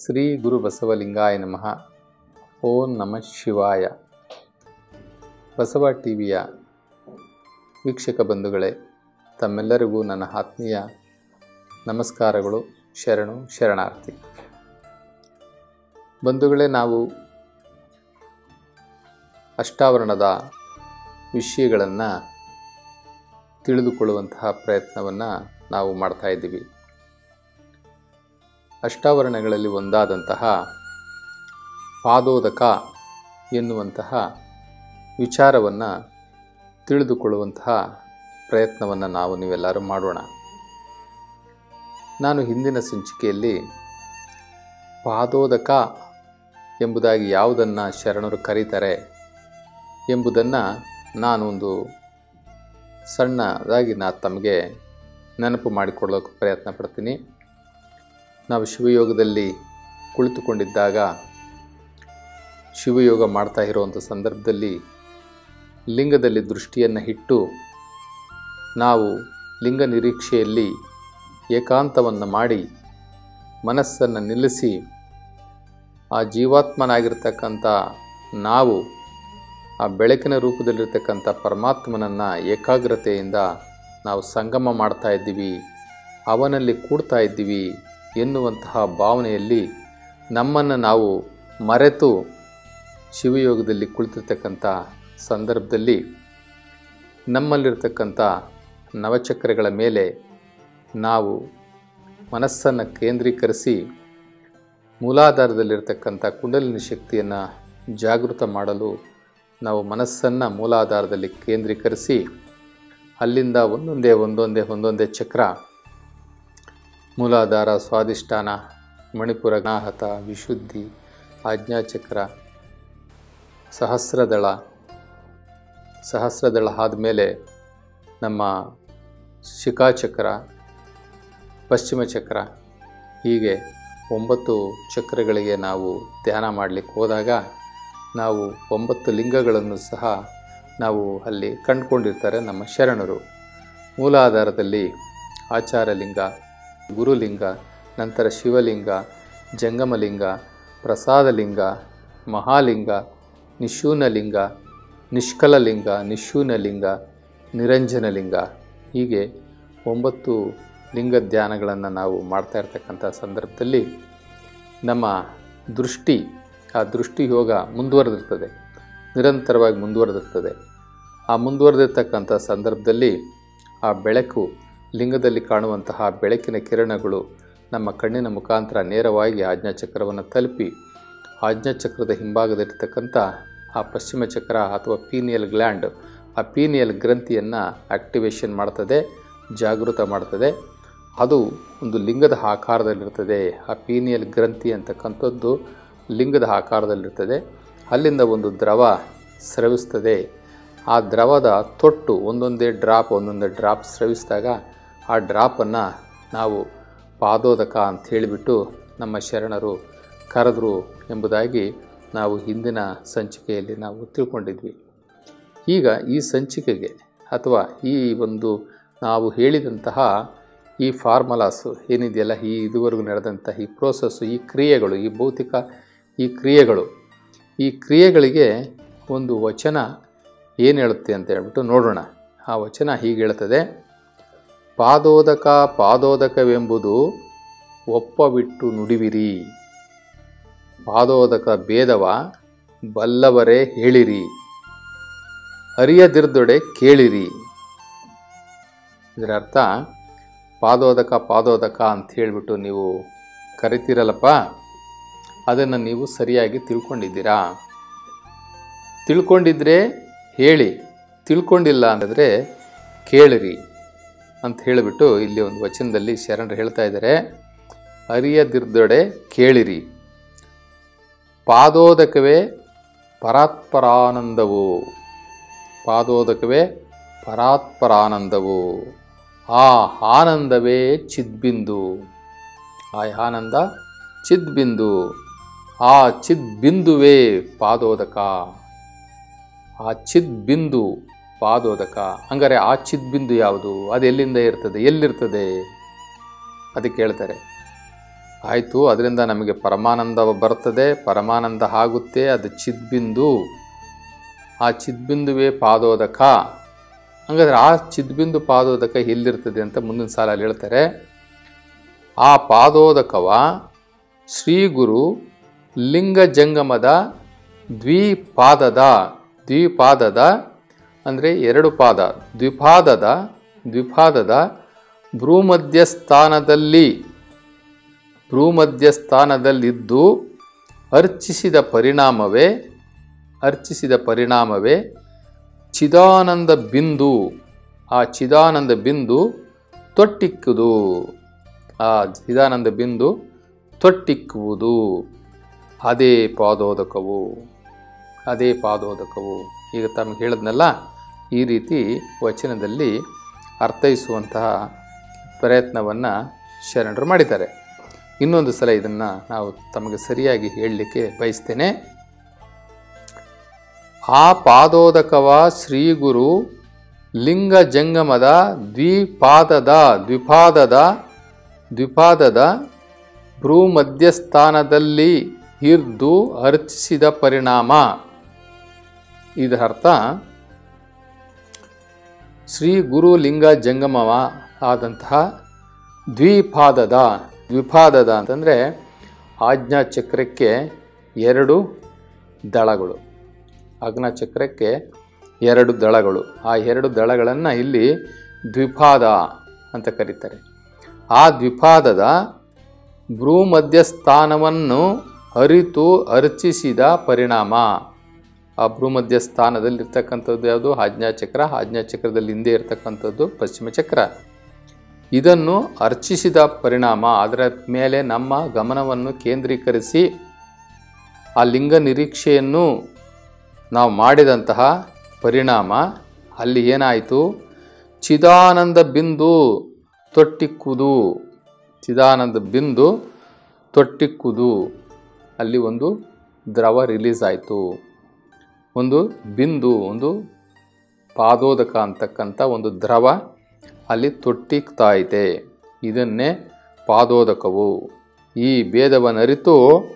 ಶ್ರೀ ಗುರು ಬಸವಲಿಂಗಾಯ ನಮಃ ಓಂ ನಮಃ ಶಿವಾಯ ಬಸವ ಟಿವಿಯ ವೀಕ್ಷಕ ಬಂಧುಗಳೇ ತಮ್ಮೆಲ್ಲರಿಗೂ ನನ್ನ ಆತ್ಮೀಯ ನಮಸ್ಕಾರಗಳು ಶರಣು ಶರಣಾರ್ಥಿ ಬಂಧುಗಳೇ ನಾವು ಅಷ್ಟಾವರಣದ ವಿಷಯಗಳನ್ನು ತಿಳಿದುಕೊಳ್ಳುವಂತಹ ಪ್ರಯತ್ನವನ್ನು ನಾವು ಮಾಡ್ತಾ ಇದ್ದೀವಿ ಅಷ್ಟಾವರಣಗಳಲ್ಲಿ ಒಂದಾದಂತಹ ಪಾದೋದಕ ಎನ್ನುವಂತಹ ವಿಚಾರವನ್ನು ತಿಳಿದುಕೊಳ್ಳುವಂತಹ ಪ್ರಯತ್ನವನ್ನು ನಾವು ನೀವೆಲ್ಲರೂ ಮಾಡೋಣ ನಾನು ಹಿಂದಿನ ಸಂಚಿಕೆಯಲ್ಲಿ ಪಾದೋದಕ ಎಂಬುದಾಗಿ ಯಾವುದನ್ನು ಶರಣರು ಕರೀತಾರೆ ಎಂಬುದನ್ನು ನಾನೊಂದು ಸಣ್ಣದಾಗಿ ನಾ ತಮಗೆ ನೆನಪು ಮಾಡಿಕೊಡೋಕೆ ಪ್ರಯತ್ನ ಪಡ್ತೀನಿ ನಾವು ಶಿವಯೋಗದಲ್ಲಿ ಕುಳಿತುಕೊಂಡಿದ್ದಾಗ ಶಿವಯೋಗ ಮಾಡ್ತಾ ಇರುವಂಥ ಸಂದರ್ಭದಲ್ಲಿ ಲಿಂಗದಲ್ಲಿ ದೃಷ್ಟಿಯನ್ನು ಇಟ್ಟು ನಾವು ಲಿಂಗ ನಿರೀಕ್ಷೆಯಲ್ಲಿ ಏಕಾಂತವನ್ನು ಮಾಡಿ ಮನಸ್ಸನ್ನು ನಿಲ್ಲಿಸಿ ಆ ಜೀವಾತ್ಮನಾಗಿರ್ತಕ್ಕಂಥ ನಾವು ಆ ಬೆಳಕಿನ ರೂಪದಲ್ಲಿರ್ತಕ್ಕಂಥ ಪರಮಾತ್ಮನನ್ನು ಏಕಾಗ್ರತೆಯಿಂದ ನಾವು ಸಂಗಮ ಮಾಡ್ತಾ ಇದ್ದೀವಿ ಅವನಲ್ಲಿ ಕೂಡ್ತಾ ಇದ್ದೀವಿ ಎನ್ನುವಂತಹ ಭಾವನೆಯಲ್ಲಿ ನಮ್ಮನ್ನು ನಾವು ಮರೆತು ಶಿವಯೋಗದಲ್ಲಿ ಕುಳಿತಿರ್ತಕ್ಕಂಥ ಸಂದರ್ಭದಲ್ಲಿ ನಮ್ಮಲ್ಲಿರ್ತಕ್ಕಂಥ ನವಚಕ್ರಗಳ ಮೇಲೆ ನಾವು ಮನಸ್ಸನ್ನು ಕೇಂದ್ರೀಕರಿಸಿ ಮೂಲಾಧಾರದಲ್ಲಿರ್ತಕ್ಕಂಥ ಕುಂಡಲಿನಿ ಶಕ್ತಿಯನ್ನು ಜಾಗೃತ ಮಾಡಲು ನಾವು ಮನಸ್ಸನ್ನು ಮೂಲಾಧಾರದಲ್ಲಿ ಕೇಂದ್ರೀಕರಿಸಿ ಅಲ್ಲಿಂದ ಒಂದೊಂದೇ ಒಂದೊಂದೇ ಒಂದೊಂದೇ ಚಕ್ರ ಮೂಲಾಧಾರ ಸ್ವಾದಿಷ್ಠಾನ ಮಣಿಪುರ ಅನಾಹತ ವಿಶುದ್ಧಿ ಆಜ್ಞಾಚಕ್ರ ಸಹಸ್ರದಳ ಸಹಸ್ರದಳ ಆದಮೇಲೆ ನಮ್ಮ ಶಿಖಾಚಕ್ರ ಪಶ್ಚಿಮ ಚಕ್ರ ಹೀಗೆ ಒಂಬತ್ತು ಚಕ್ರಗಳಿಗೆ ನಾವು ಧ್ಯಾನ ಮಾಡಲಿಕ್ಕೆ ಹೋದಾಗ ನಾವು ಒಂಬತ್ತು ಲಿಂಗಗಳನ್ನು ಸಹ ನಾವು ಅಲ್ಲಿ ಕಂಡುಕೊಂಡಿರ್ತಾರೆ ನಮ್ಮ ಶರಣರು ಮೂಲಾಧಾರದಲ್ಲಿ ಆಚಾರಲಿಂಗ ಗುರುಲಿಂಗ ನಂತರ ಶಿವಲಿಂಗ ಜಂಗಮಲಿಂಗ ಪ್ರಸಾದಲಿಂಗ ಮಹಾಲಿಂಗ ನಿಶೂನಲಿಂಗ ನಿಷ್ಕಲಲಿಂಗ ನಿಶೂನಲಿಂಗ ನಿರಂಜನಲಿಂಗ ಹೀಗೆ ಒಂಬತ್ತು ಲಿಂಗ ಧ್ಯಾನಗಳನ್ನು ನಾವು ಮಾಡ್ತಾ ಇರ್ತಕ್ಕಂಥ ಸಂದರ್ಭದಲ್ಲಿ ನಮ್ಮ ದೃಷ್ಟಿ ಆ ದೃಷ್ಟಿ ಯೋಗ ಮುಂದುವರೆದಿರ್ತದೆ ನಿರಂತರವಾಗಿ ಮುಂದುವರೆದಿರ್ತದೆ ಆ ಮುಂದುವರೆದಿರ್ತಕ್ಕಂಥ ಸಂದರ್ಭದಲ್ಲಿ ಆ ಬೆಳಕು ಲಿಂಗದಲ್ಲಿ ಕಾಣುವಂತಹ ಬೆಳಕಿನ ಕಿರಣಗಳು ನಮ್ಮ ಕಣ್ಣಿನ ಮುಖಾಂತರ ನೇರವಾಗಿ ಆಜ್ಞಾಚಕ್ರವನ್ನು ತಲುಪಿ ಆಜ್ಞಾಚಕ್ರದ ಹಿಂಭಾಗದಲ್ಲಿರ್ತಕ್ಕಂಥ ಆ ಪಶ್ಚಿಮ ಚಕ್ರ ಅಥವಾ ಪೀನಿಯಲ್ ಗ್ಲ್ಯಾಂಡ್ ಆ ಪೀನಿಯಲ್ ಗ್ರಂಥಿಯನ್ನು ಆಕ್ಟಿವೇಶನ್ ಮಾಡ್ತದೆ ಜಾಗೃತ ಮಾಡ್ತದೆ ಅದು ಒಂದು ಲಿಂಗದ ಆಕಾರದಲ್ಲಿರ್ತದೆ ಆ ಪೀನಿಯಲ್ ಗ್ರಂಥಿ ಅಂತಕ್ಕಂಥದ್ದು ಲಿಂಗದ ಆಕಾರದಲ್ಲಿರ್ತದೆ ಅಲ್ಲಿಂದ ಒಂದು ದ್ರವ ಸ್ರವಿಸ್ತದೆ ಆ ದ್ರವದ ತೊಟ್ಟು ಒಂದೊಂದೇ ಡ್ರಾಪ್ ಒಂದೊಂದೇ ಡ್ರಾಪ್ ಸ್ರವಿಸಿದಾಗ ಆ ಡ್ರಾಪನ್ನು ನಾವು ಪಾದೋದಕ ಅಂತ ಹೇಳಿಬಿಟ್ಟು ನಮ್ಮ ಶರಣರು ಕರೆದ್ರು ಎಂಬುದಾಗಿ ನಾವು ಹಿಂದಿನ ಸಂಚಿಕೆಯಲ್ಲಿ ನಾವು ತಿಳ್ಕೊಂಡಿದ್ವಿ ಈಗ ಈ ಸಂಚಿಕೆಗೆ ಅಥವಾ ಈ ಒಂದು ನಾವು ಹೇಳಿದಂತಹ ಈ ಫಾರ್ಮುಲಾಸು ಏನಿದೆಯಲ್ಲ ಈ ಇದುವರೆಗೂ ನಡೆದಂಥ ಈ ಪ್ರೋಸೆಸ್ಸು ಈ ಕ್ರಿಯೆಗಳು ಈ ಭೌತಿಕ ಈ ಕ್ರಿಯೆಗಳು ಈ ಕ್ರಿಯೆಗಳಿಗೆ ಒಂದು ವಚನ ಏನು ಹೇಳುತ್ತೆ ಅಂತ ಹೇಳ್ಬಿಟ್ಟು ನೋಡೋಣ ಆ ವಚನ ಹೀಗೆ ಹೇಳ್ತದೆ ಪಾದೋದಕ ಪಾದೋದಕವೆಂಬುದು ಒಪ್ಪಬಿಟ್ಟು ನುಡಿವಿರಿ ಪಾದೋದಕ ಭೇದವ ಬಲ್ಲವರೇ ಹೇಳಿರಿ ಅರಿಯದಿರ್ದೊಡೆ ಕೇಳಿರಿ ಇದರ ಅರ್ಥ ಪಾದೋದಕ ಪಾದೋದಕ ಅಂತ ಹೇಳಿಬಿಟ್ಟು ನೀವು ಕರಿತೀರಲ್ಲಪ್ಪ ಅದನ್ನು ನೀವು ಸರಿಯಾಗಿ ತಿಳ್ಕೊಂಡಿದ್ದೀರಾ ತಿಳ್ಕೊಂಡಿದ್ರೆ ಹೇಳಿ ತಿಳ್ಕೊಂಡಿಲ್ಲ ಅಂದರೆ ಕೇಳಿರಿ ಅಂತ ಹೇಳಿಬಿಟ್ಟು ಇಲ್ಲಿ ಒಂದು ವಚನದಲ್ಲಿ ಶರಣರು ಹೇಳ್ತಾ ಇದ್ದಾರೆ ಅರಿಯದಿರ್ದೊಡೆ ಕೇಳಿರಿ ಪಾದೋದಕವೇ ಪರಾತ್ಪರಾನಂದವು ಪಾದೋದಕವೇ ಪರಾತ್ಪರಾನಂದವು ಆ ಆನಂದವೇ ಚಿದ್ಬಿಂದು ಆ ಆನಂದ ಚಿದ್ಬಿಂದು ಆ ಚಿದ್ಬಿಂದುವೇ ಪಾದೋದಕ ಆ ಚಿದ್ಬಿಂದು ಪಾದೋದಕ ಹಂಗಾರೆ ಆ ಚಿದ್ಬಿಂದು ಯಾವುದು ಅದು ಎಲ್ಲಿಂದ ಇರ್ತದೆ ಎಲ್ಲಿರ್ತದೆ ಅದಕ್ಕೆ ಹೇಳ್ತಾರೆ ಆಯಿತು ಅದರಿಂದ ನಮಗೆ ಪರಮಾನಂದ ಬರ್ತದೆ ಪರಮಾನಂದ ಆಗುತ್ತೆ ಅದು ಚಿದ್ಬಿಂದು ಆ ಚಿದ್ಬಿಂದುವೇ ಪಾದೋದಕ ಹಾಗಾದ್ರೆ ಆ ಚಿದ್ಬಿಂದು ಪಾದೋದಕ ಎಲ್ಲಿರ್ತದೆ ಅಂತ ಮುಂದಿನ ಸಾಲಲ್ಲಿ ಹೇಳ್ತಾರೆ ಆ ಪಾದೋದಕವ ಶ್ರೀ ಗುರು ಲಿಂಗ ಜಂಗಮದ ದ್ವಿಪಾದದ ದ್ವಿಪಾದದ ಅಂದರೆ ಎರಡು ಪಾದ ದ್ವಿಪಾದದ ದ್ವಿಪಾದದ ಭ್ರೂಮಧ್ಯ ಸ್ಥಾನದಲ್ಲಿ ಭ್ರೂಮಧ್ಯ ಸ್ಥಾನದಲ್ಲಿದ್ದು ಅರ್ಚಿಸಿದ ಪರಿಣಾಮವೇ ಅರ್ಚಿಸಿದ ಪರಿಣಾಮವೇ ಚಿದಾನಂದ ಬಿಂದು ಆ ಚಿದಾನಂದ ಬಿಂದು ತೊಟ್ಟಿಕ್ಕುವುದು ಆ ಚಿದಾನಂದ ಬಿಂದು ತೊಟ್ಟಿಕ್ಕುವುದು ಅದೇ ಪಾದೋದಕವು ಅದೇ ಪಾದೋದಕವು ಈಗ ತಮಗೆ ಹೇಳಿದ್ನಲ್ಲ ಈ ರೀತಿ ವಚನದಲ್ಲಿ ಅರ್ಥೈಸುವಂತಹ ಪ್ರಯತ್ನವನ್ನು ಶರಣರು ಮಾಡಿದ್ದಾರೆ ಇನ್ನೊಂದು ಸಲ ಇದನ್ನು ನಾವು ತಮಗೆ ಸರಿಯಾಗಿ ಹೇಳಲಿಕ್ಕೆ ಬಯಸ್ತೇನೆ ಆ ಪಾದೋದಕವ ಶ್ರೀ ಗುರು ಲಿಂಗ ಜಂಗಮದ ದ್ವಿಪಾದದ ದ್ವಿಪಾದದ ದ್ವಿಪಾದದ ಭ್ರೂ ಮಧ್ಯಸ್ಥಾನದಲ್ಲಿ ಹಿರ್ದು ಅರ್ಚಿಸಿದ ಪರಿಣಾಮ ಇದರ ಅರ್ಥ ಶ್ರೀ ಗುರು ಲಿಂಗ ಜಂಗಮವ ಆದಂತಹ ದ್ವಿಪಾದದ ದ್ವಿಪಾದದ ಅಂತಂದರೆ ಆಜ್ಞಾ ಚಕ್ರಕ್ಕೆ ಎರಡು ದಳಗಳು ಆಜ್ಞಾ ಚಕ್ರಕ್ಕೆ ಎರಡು ದಳಗಳು ಆ ಎರಡು ದಳಗಳನ್ನು ಇಲ್ಲಿ ದ್ವಿಪಾದ ಅಂತ ಕರೀತಾರೆ ಆ ದ್ವಿಪಾದದ ಭ್ರೂಮಧ್ಯಸ್ಥಾನವನ್ನು ಅರಿತು ಅರ್ಚಿಸಿದ ಪರಿಣಾಮ ಆ ಭ್ರೂಮಧ್ಯ ಸ್ಥಾನದಲ್ಲಿರ್ತಕ್ಕಂಥದ್ದು ಯಾವುದು ಆಜ್ಞಾಚಕ್ರ ಆಜ್ಞಾಚಕ್ರದಲ್ಲಿ ಹಿಂದೆ ಇರತಕ್ಕಂಥದ್ದು ಪಶ್ಚಿಮ ಚಕ್ರ ಇದನ್ನು ಅರ್ಚಿಸಿದ ಪರಿಣಾಮ ಅದರ ಮೇಲೆ ನಮ್ಮ ಗಮನವನ್ನು ಕೇಂದ್ರೀಕರಿಸಿ ಆ ಲಿಂಗ ನಿರೀಕ್ಷೆಯನ್ನು ನಾವು ಮಾಡಿದಂತಹ ಪರಿಣಾಮ ಅಲ್ಲಿ ಏನಾಯಿತು ಚಿದಾನಂದ ಬಿಂದು ತೊಟ್ಟಿಕ್ಕುವುದು ಚಿದಾನಂದ ಬಿಂದು ತೊಟ್ಟಿಕ್ಕುವುದು ಅಲ್ಲಿ ಒಂದು ದ್ರವ ರಿಲೀಸ್ ಆಯಿತು ಒಂದು ಬಿಂದು ಒಂದು ಪಾದೋದಕ ಅಂತಕ್ಕಂಥ ಒಂದು ದ್ರವ ಅಲ್ಲಿ ತೊಟ್ಟಿಕ್ತಾ ಇದೆ ಇದನ್ನೇ ಪಾದೋದಕವು ಈ ಭೇದವನ್ನರಿತು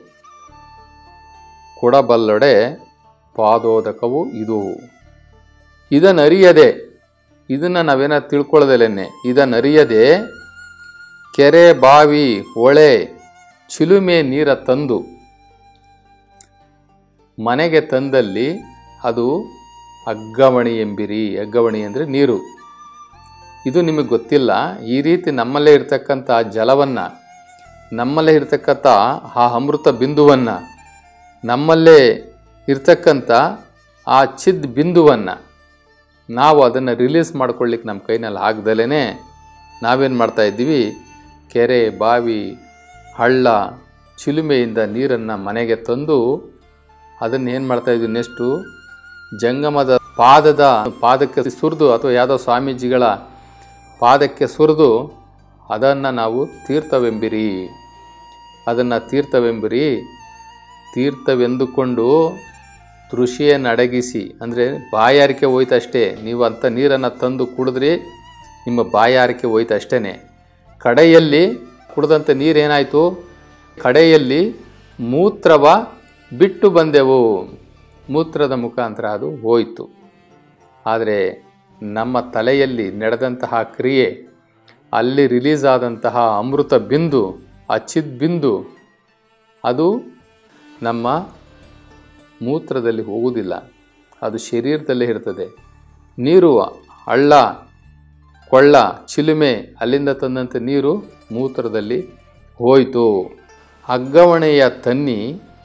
ಕೊಡಬಲ್ಲಡೆ ಪಾದೋದಕವು ಇದು ಇದನ್ನರಿಯದೆ ಇದನ್ನು ನಾವೇನ ತಿಳ್ಕೊಳ್ಳೋದಲ್ಲೇನೆ ಇದನ್ನರಿಯದೆ ಕೆರೆ ಬಾವಿ ಹೊಳೆ ಚಿಲುಮೆ ನೀರ ತಂದು ಮನೆಗೆ ತಂದಲ್ಲಿ ಅದು ಅಗ್ಗವಣಿ ಎಂಬಿರಿ ಅಗ್ಗವಣಿ ಅಂದರೆ ನೀರು ಇದು ನಿಮಗೆ ಗೊತ್ತಿಲ್ಲ ಈ ರೀತಿ ನಮ್ಮಲ್ಲೇ ಇರ್ತಕ್ಕಂಥ ಜಲವನ್ನು ನಮ್ಮಲ್ಲೇ ಇರ್ತಕ್ಕಂಥ ಆ ಅಮೃತ ಬಿಂದುವನ್ನು ನಮ್ಮಲ್ಲೇ ಇರ್ತಕ್ಕಂಥ ಆ ಚಿದ್ ಬಿಂದುವನ್ನು ನಾವು ಅದನ್ನು ರಿಲೀಸ್ ಮಾಡ್ಕೊಳ್ಳಿಕ್ಕೆ ನಮ್ಮ ಕೈನಲ್ಲಿ ಆಗ್ದಲೇ ನಾವೇನು ಮಾಡ್ತಾ ಇದ್ದೀವಿ ಕೆರೆ ಬಾವಿ ಹಳ್ಳ ಚಿಲುಮೆಯಿಂದ ನೀರನ್ನು ಮನೆಗೆ ತಂದು ಅದನ್ನು ಏನು ಮಾಡ್ತಾ ಇದ್ವಿ ನೆಕ್ಸ್ಟು ಜಂಗಮದ ಪಾದದ ಪಾದಕ್ಕೆ ಸುರಿದು ಅಥವಾ ಯಾವುದೋ ಸ್ವಾಮೀಜಿಗಳ ಪಾದಕ್ಕೆ ಸುರಿದು ಅದನ್ನು ನಾವು ತೀರ್ಥವೆಂಬಿರಿ ಅದನ್ನು ತೀರ್ಥವೆಂಬಿರಿ ತೀರ್ಥವೆಂದುಕೊಂಡು ತೃಷಿಯನ್ನು ಅಡಗಿಸಿ ಅಂದರೆ ಬಾಯಾರಿಕೆ ಹೋಯ್ತು ಅಷ್ಟೇ ನೀವು ಅಂಥ ನೀರನ್ನು ತಂದು ಕುಡಿದ್ರಿ ನಿಮ್ಮ ಬಾಯಾರಿಕೆ ಹೋಯ್ತು ಅಷ್ಟೇ ಕಡೆಯಲ್ಲಿ ಕುಡಿದಂಥ ನೀರೇನಾಯಿತು ಕಡೆಯಲ್ಲಿ ಮೂತ್ರವ ಬಿಟ್ಟು ಬಂದೆವು ಮೂತ್ರದ ಮುಖಾಂತರ ಅದು ಹೋಯಿತು ಆದರೆ ನಮ್ಮ ತಲೆಯಲ್ಲಿ ನಡೆದಂತಹ ಕ್ರಿಯೆ ಅಲ್ಲಿ ರಿಲೀಸ್ ಆದಂತಹ ಅಮೃತ ಬಿಂದು ಆ ಚಿದ್ ಬಿಂದು ಅದು ನಮ್ಮ ಮೂತ್ರದಲ್ಲಿ ಹೋಗುವುದಿಲ್ಲ ಅದು ಶರೀರದಲ್ಲೇ ಇರ್ತದೆ ನೀರು ಹಳ್ಳ ಕೊಳ್ಳ ಚಿಲುಮೆ ಅಲ್ಲಿಂದ ತಂದಂಥ ನೀರು ಮೂತ್ರದಲ್ಲಿ ಹೋಯಿತು ಅಗ್ಗವಣೆಯ ತನ್ನಿ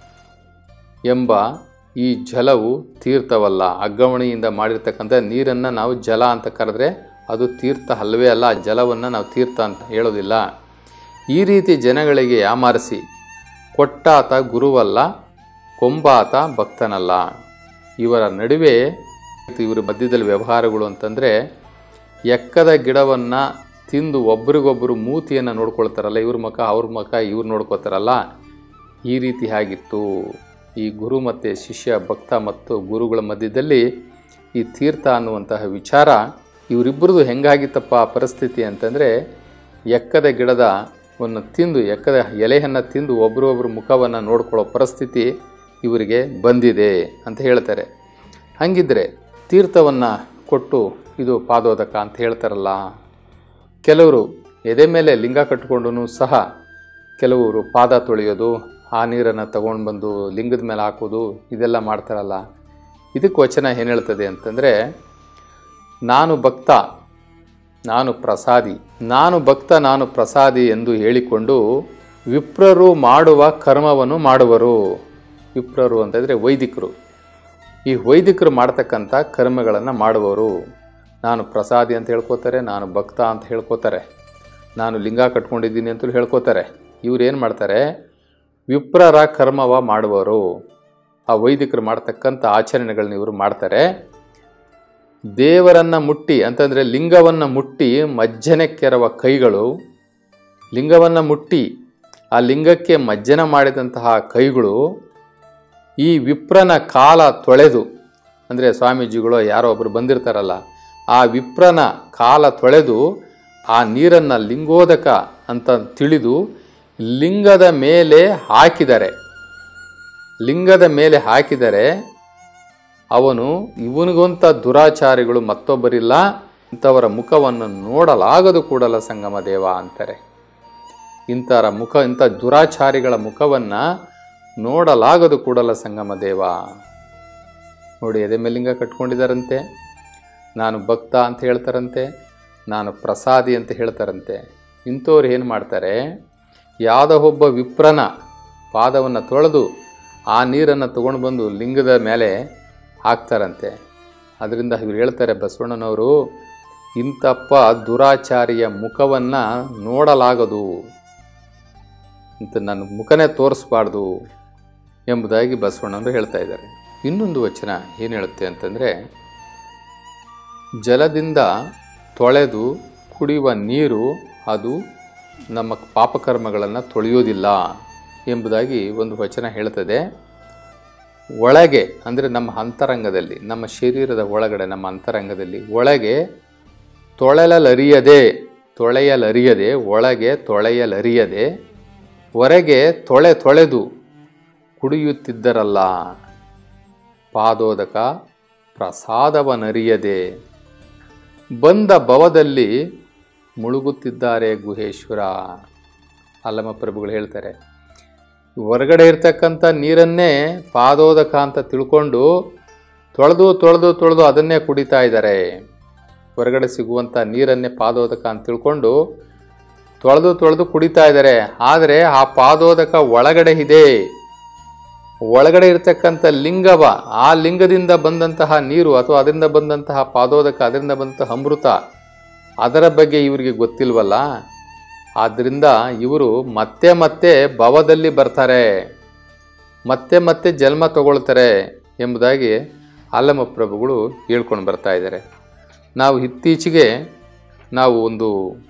ಎಂಬ ಈ ಜಲವು ತೀರ್ಥವಲ್ಲ ಅಗ್ಗವಣೆಯಿಂದ ಮಾಡಿರ್ತಕ್ಕಂಥ ನೀರನ್ನು ನಾವು ಜಲ ಅಂತ ಕರೆದ್ರೆ ಅದು ತೀರ್ಥ ಅಲ್ಲವೇ ಅಲ್ಲ ಆ ಜಲವನ್ನು ನಾವು ತೀರ್ಥ ಅಂತ ಹೇಳೋದಿಲ್ಲ ಈ ರೀತಿ ಜನಗಳಿಗೆ ಯಾಮಾರಿಸಿ ಕೊಟ್ಟಾತ ಗುರುವಲ್ಲ ಕೊಂಬಾತ ಭಕ್ತನಲ್ಲ ಇವರ ನಡುವೆ ಇವರ ಮಧ್ಯದಲ್ಲಿ ವ್ಯವಹಾರಗಳು ಅಂತಂದರೆ ಎಕ್ಕದ ಗಿಡವನ್ನು ತಿಂದು ಒಬ್ರಿಗೊಬ್ಬರು ಮೂತಿಯನ್ನು ನೋಡ್ಕೊಳ್ತಾರಲ್ಲ ಇವ್ರ ಮುಖ ಅವ್ರ ಮುಖ ಇವ್ರು ನೋಡ್ಕೋತಾರಲ್ಲ ಈ ರೀತಿ ಆಗಿತ್ತು ಈ ಗುರು ಮತ್ತು ಶಿಷ್ಯ ಭಕ್ತ ಮತ್ತು ಗುರುಗಳ ಮಧ್ಯದಲ್ಲಿ ಈ ತೀರ್ಥ ಅನ್ನುವಂತಹ ವಿಚಾರ ಇವರಿಬ್ಬರದು ಹೆಂಗಾಗಿತ್ತಪ್ಪ ಆ ಪರಿಸ್ಥಿತಿ ಅಂತಂದರೆ ಎಕ್ಕದ ಗಿಡದ ವನ್ನು ತಿಂದು ಎಕ್ಕದ ಎಲೆಯನ್ನು ತಿಂದು ಒಬ್ಬರೊಬ್ಬರು ಮುಖವನ್ನು ನೋಡ್ಕೊಳ್ಳೋ ಪರಿಸ್ಥಿತಿ ಇವರಿಗೆ ಬಂದಿದೆ ಅಂತ ಹೇಳ್ತಾರೆ ಹಾಗಿದ್ದರೆ ತೀರ್ಥವನ್ನು ಕೊಟ್ಟು ಇದು ಪಾದೋದಕ ಅಂತ ಹೇಳ್ತಾರಲ್ಲ ಕೆಲವರು ಎದೆ ಮೇಲೆ ಲಿಂಗ ಕಟ್ಟಿಕೊಂಡು ಸಹ ಕೆಲವರು ಪಾದ ತೊಳೆಯೋದು ಆ ನೀರನ್ನು ತಗೊಂಡು ಬಂದು ಲಿಂಗದ ಮೇಲೆ ಹಾಕೋದು ಇದೆಲ್ಲ ಮಾಡ್ತಾರಲ್ಲ ಇದಕ್ಕೆ ವಚನ ಏನು ಹೇಳ್ತದೆ ಅಂತಂದರೆ ನಾನು ಭಕ್ತ ನಾನು ಪ್ರಸಾದಿ ನಾನು ಭಕ್ತ ನಾನು ಪ್ರಸಾದಿ ಎಂದು ಹೇಳಿಕೊಂಡು ವಿಪ್ರರು ಮಾಡುವ ಕರ್ಮವನ್ನು ಮಾಡುವರು ವಿಪ್ರರು ಅಂತಂದರೆ ವೈದಿಕರು ಈ ವೈದಿಕರು ಮಾಡ್ತಕ್ಕಂಥ ಕರ್ಮಗಳನ್ನು ಮಾಡುವವರು ನಾನು ಪ್ರಸಾದಿ ಅಂತ ಹೇಳ್ಕೊತಾರೆ ನಾನು ಭಕ್ತ ಅಂತ ಹೇಳ್ಕೊತಾರೆ ನಾನು ಲಿಂಗ ಕಟ್ಕೊಂಡಿದ್ದೀನಿ ಅಂತಲೂ ಹೇಳ್ಕೊತಾರೆ ಇವ್ರು ಏನು ಮಾಡ್ತಾರೆ ವಿಪ್ರರ ಕರ್ಮವ ಮಾಡುವವರು ಆ ವೈದಿಕರು ಮಾಡ್ತಕ್ಕಂಥ ಆಚರಣೆಗಳನ್ನ ಇವರು ಮಾಡ್ತಾರೆ ದೇವರನ್ನು ಮುಟ್ಟಿ ಅಂತಂದರೆ ಲಿಂಗವನ್ನು ಮುಟ್ಟಿ ಮಜ್ಜನೆ ಕೆರವ ಕೈಗಳು ಲಿಂಗವನ್ನು ಮುಟ್ಟಿ ಆ ಲಿಂಗಕ್ಕೆ ಮಜ್ಜನ ಮಾಡಿದಂತಹ ಕೈಗಳು ಈ ವಿಪ್ರನ ಕಾಲ ತೊಳೆದು ಅಂದರೆ ಸ್ವಾಮೀಜಿಗಳು ಯಾರೋ ಒಬ್ಬರು ಬಂದಿರ್ತಾರಲ್ಲ ಆ ವಿಪ್ರನ ಕಾಲ ತೊಳೆದು ಆ ನೀರನ್ನು ಲಿಂಗೋದಕ ಅಂತ ತಿಳಿದು ಲಿಂಗದ ಮೇಲೆ ಹಾಕಿದರೆ ಲಿಂಗದ ಮೇಲೆ ಹಾಕಿದರೆ ಅವನು ಇವನಿಗೊಂಥ ದುರಾಚಾರಿಗಳು ಮತ್ತೊಬ್ಬರಿಲ್ಲ ಇಂಥವರ ಮುಖವನ್ನು ನೋಡಲಾಗದು ಕೂಡಲ ಸಂಗಮ ದೇವ ಅಂತಾರೆ ಇಂಥರ ಮುಖ ಇಂಥ ದುರಾಚಾರಿಗಳ ಮುಖವನ್ನು ನೋಡಲಾಗದು ಕೂಡಲ ಸಂಗಮ ದೇವ ನೋಡಿ ಎದೆ ಮೇಲಿಂಗ ಕಟ್ಕೊಂಡಿದ್ದಾರಂತೆ ನಾನು ಭಕ್ತ ಅಂತ ಹೇಳ್ತಾರಂತೆ ನಾನು ಪ್ರಸಾದಿ ಅಂತ ಹೇಳ್ತಾರಂತೆ ಇಂಥವ್ರು ಏನು ಮಾಡ್ತಾರೆ ಯಾವುದೋ ಒಬ್ಬ ವಿಪ್ರನ ಪಾದವನ್ನು ತೊಳೆದು ಆ ನೀರನ್ನು ತಗೊಂಡು ಬಂದು ಲಿಂಗದ ಮೇಲೆ ಹಾಕ್ತಾರಂತೆ ಅದರಿಂದ ಇವ್ರು ಹೇಳ್ತಾರೆ ಬಸವಣ್ಣನವರು ಇಂಥಪ್ಪ ದುರಾಚಾರಿಯ ಮುಖವನ್ನು ನೋಡಲಾಗದು ಇಂಥ ನನ್ನ ಮುಖನೇ ತೋರಿಸ್ಬಾರ್ದು ಎಂಬುದಾಗಿ ಬಸವಣ್ಣನವರು ಹೇಳ್ತಾ ಇದ್ದಾರೆ ಇನ್ನೊಂದು ವಚನ ಏನು ಹೇಳುತ್ತೆ ಅಂತಂದರೆ ಜಲದಿಂದ ತೊಳೆದು ಕುಡಿಯುವ ನೀರು ಅದು ನಮ್ಮ ಪಾಪಕರ್ಮಗಳನ್ನು ತೊಳೆಯೋದಿಲ್ಲ ಎಂಬುದಾಗಿ ಒಂದು ವಚನ ಹೇಳ್ತದೆ ಒಳಗೆ ಅಂದರೆ ನಮ್ಮ ಅಂತರಂಗದಲ್ಲಿ ನಮ್ಮ ಶರೀರದ ಒಳಗಡೆ ನಮ್ಮ ಅಂತರಂಗದಲ್ಲಿ ಒಳಗೆ ತೊಳೆಯಲರಿಯದೆ ತೊಳೆಯಲರಿಯದೆ ಒಳಗೆ ತೊಳೆಯಲರಿಯದೆ ಹೊರಗೆ ತೊಳೆ ತೊಳೆದು ಕುಡಿಯುತ್ತಿದ್ದರಲ್ಲ ಪಾದೋದಕ ಪ್ರಸಾದವನರಿಯದೆ ಬಂದ ಭವದಲ್ಲಿ ಮುಳುಗುತ್ತಿದ್ದಾರೆ ಗುಹೇಶ್ವರ ಅಲ್ಲಮ ಪ್ರಭುಗಳು ಹೇಳ್ತಾರೆ ಹೊರಗಡೆ ಇರ್ತಕ್ಕಂಥ ನೀರನ್ನೇ ಪಾದೋದಕ ಅಂತ ತಿಳ್ಕೊಂಡು ತೊಳೆದು ತೊಳೆದು ತೊಳೆದು ಅದನ್ನೇ ಕುಡಿತಾ ಇದ್ದಾರೆ ಹೊರಗಡೆ ಸಿಗುವಂಥ ನೀರನ್ನೇ ಪಾದೋದಕ ಅಂತ ತಿಳ್ಕೊಂಡು ತೊಳೆದು ತೊಳೆದು ಕುಡಿತಾ ಇದ್ದಾರೆ ಆದರೆ ಆ ಪಾದೋದಕ ಒಳಗಡೆ ಇದೆ ಒಳಗಡೆ ಇರತಕ್ಕಂಥ ಲಿಂಗವ ಆ ಲಿಂಗದಿಂದ ಬಂದಂತಹ ನೀರು ಅಥವಾ ಅದರಿಂದ ಬಂದಂತಹ ಪಾದೋದಕ ಅದರಿಂದ ಬಂದಂತಹ ಅಮೃತ ಅದರ ಬಗ್ಗೆ ಇವರಿಗೆ ಗೊತ್ತಿಲ್ವಲ್ಲ ಆದ್ದರಿಂದ ಇವರು ಮತ್ತೆ ಮತ್ತೆ ಭವದಲ್ಲಿ ಬರ್ತಾರೆ ಮತ್ತೆ ಮತ್ತೆ ಜನ್ಮ ತಗೊಳ್ತಾರೆ ಎಂಬುದಾಗಿ ಅಲ್ಲಮ ಪ್ರಭುಗಳು ಹೇಳ್ಕೊಂಡು ಬರ್ತಾ ಇದ್ದಾರೆ ನಾವು ಇತ್ತೀಚೆಗೆ ನಾವು ಒಂದು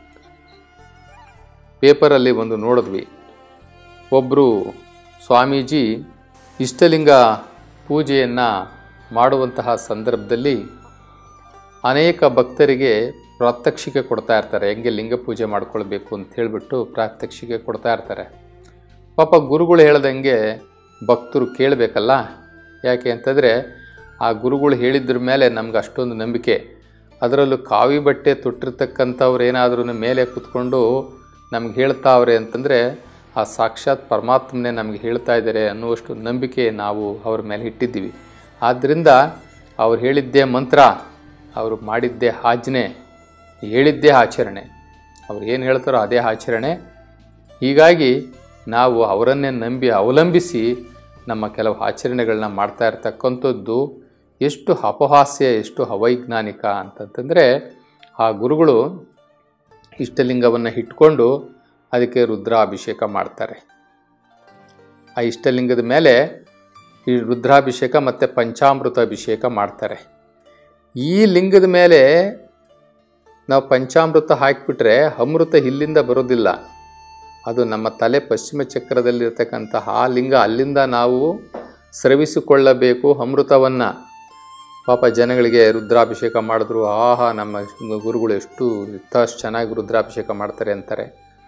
ಪೇಪರಲ್ಲಿ ಒಂದು ನೋಡಿದ್ವಿ ಒಬ್ಬರು ಸ್ವಾಮೀಜಿ ಇಷ್ಟಲಿಂಗ ಪೂಜೆಯನ್ನು ಮಾಡುವಂತಹ ಸಂದರ್ಭದಲ್ಲಿ ಅನೇಕ ಭಕ್ತರಿಗೆ ಪ್ರಾತ್ಯಕ್ಷಿಕೆ ಕೊಡ್ತಾ ಇರ್ತಾರೆ ಹೆಂಗೆ ಲಿಂಗ ಪೂಜೆ ಮಾಡ್ಕೊಳ್ಬೇಕು ಅಂತ ಹೇಳಿಬಿಟ್ಟು ಪ್ರಾತ್ಯಕ್ಷಿಕೆ ಕೊಡ್ತಾ ಇರ್ತಾರೆ ಪಾಪ ಗುರುಗಳು ಹೇಳ್ದಂಗೆ ಭಕ್ತರು ಕೇಳಬೇಕಲ್ಲ ಯಾಕೆ ಅಂತಂದರೆ ಆ ಗುರುಗಳು ಹೇಳಿದ್ರ ಮೇಲೆ ನಮ್ಗೆ ಅಷ್ಟೊಂದು ನಂಬಿಕೆ ಅದರಲ್ಲೂ ಕಾವಿ ಬಟ್ಟೆ ತೊಟ್ಟಿರ್ತಕ್ಕಂಥವ್ರು ಏನಾದ್ರೂ ಮೇಲೆ ಕೂತ್ಕೊಂಡು ನಮ್ಗೆ ಹೇಳ್ತಾವ್ರೆ ಅಂತಂದರೆ ಆ ಸಾಕ್ಷಾತ್ ಪರಮಾತ್ಮನೇ ನಮಗೆ ಹೇಳ್ತಾ ಇದ್ದಾರೆ ಅನ್ನುವಷ್ಟು ನಂಬಿಕೆ ನಾವು ಅವ್ರ ಮೇಲೆ ಇಟ್ಟಿದ್ದೀವಿ ಆದ್ದರಿಂದ ಅವ್ರು ಹೇಳಿದ್ದೇ ಮಂತ್ರ ಅವರು ಮಾಡಿದ್ದೇ ಆಜ್ಞೆ ಹೇಳಿದ್ದೇ ಆಚರಣೆ ಅವ್ರು ಏನು ಹೇಳ್ತಾರೋ ಅದೇ ಆಚರಣೆ ಹೀಗಾಗಿ ನಾವು ಅವರನ್ನೇ ನಂಬಿ ಅವಲಂಬಿಸಿ ನಮ್ಮ ಕೆಲವು ಆಚರಣೆಗಳನ್ನ ಮಾಡ್ತಾ ಇರ್ತಕ್ಕಂಥದ್ದು ಎಷ್ಟು ಅಪಹಾಸ್ಯ ಎಷ್ಟು ಅವೈಜ್ಞಾನಿಕ ಅಂತಂತಂದರೆ ಆ ಗುರುಗಳು ಇಷ್ಟಲಿಂಗವನ್ನು ಇಟ್ಕೊಂಡು ಅದಕ್ಕೆ ರುದ್ರಾಭಿಷೇಕ ಮಾಡ್ತಾರೆ ಆ ಇಷ್ಟಲಿಂಗದ ಮೇಲೆ ಈ ರುದ್ರಾಭಿಷೇಕ ಮತ್ತು ಪಂಚಾಮೃತ ಅಭಿಷೇಕ ಮಾಡ್ತಾರೆ ಈ ಲಿಂಗದ ಮೇಲೆ ನಾವು ಪಂಚಾಮೃತ ಹಾಕಿಬಿಟ್ರೆ ಅಮೃತ ಇಲ್ಲಿಂದ ಬರೋದಿಲ್ಲ ಅದು ನಮ್ಮ ತಲೆ ಪಶ್ಚಿಮ ಚಕ್ರದಲ್ಲಿರ್ತಕ್ಕಂತಹ ಆ ಲಿಂಗ ಅಲ್ಲಿಂದ ನಾವು ಸ್ರವಿಸಿಕೊಳ್ಳಬೇಕು ಅಮೃತವನ್ನು ಪಾಪ ಜನಗಳಿಗೆ ರುದ್ರಾಭಿಷೇಕ ಮಾಡಿದ್ರು ಆಹಾ ನಮ್ಮ ಗುರುಗಳು ಎಷ್ಟು ಎಷ್ಟು ಚೆನ್ನಾಗಿ ರುದ್ರಾಭಿಷೇಕ ಮಾಡ್ತಾರೆ ಅಂತಾರೆ